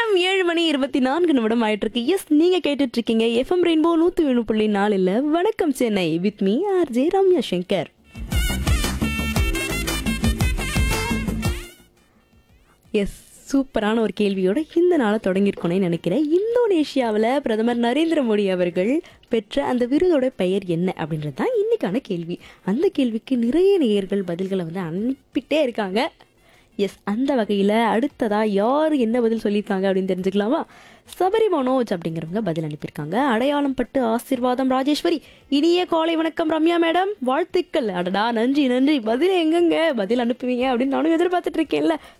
நேரம் ஏழு மணி இருபத்தி நான்கு நிமிடம் ஆயிட்டு இருக்கு எஸ் நீங்க கேட்டுட்டு இருக்கீங்க எஃப்எம் ரெயின்போ நூத்தி ஏழு புள்ளி நாலுல வணக்கம் Chennai with me R J Ramya Shankar S சூப்பரான ஒரு கேள்வியோட இந்த நாளை தொடங்கியிருக்கோன்னு நினைக்கிறேன் இந்தோனேஷியாவில் பிரதமர் நரேந்திர மோடி அவர்கள் பெற்ற அந்த விருதோட பெயர் என்ன அப்படின்றது தான் இன்னைக்கான கேள்வி அந்த கேள்விக்கு நிறைய நேயர்கள் பதில்களை வந்து அனுப்பிட்டே இருக்காங்க எஸ் அந்த வகையில் அடுத்ததா யார் என்ன பதில் சொல்லியிருக்காங்க அப்படின்னு தெரிஞ்சுக்கலாமா சபரி மனோஜ் அப்படிங்கிறவங்க பதில் அனுப்பியிருக்காங்க அடையாளம் பட்டு ஆசிர்வாதம் ராஜேஸ்வரி இனிய காலை வணக்கம் ரம்யா மேடம் வாழ்த்துக்கள் அடடா நன்றி நன்றி பதில் எங்கங்க பதில் அனுப்புவீங்க அப்படின்னு நானும் எதிர்பார்த்துட்டு இருக்கேன்ல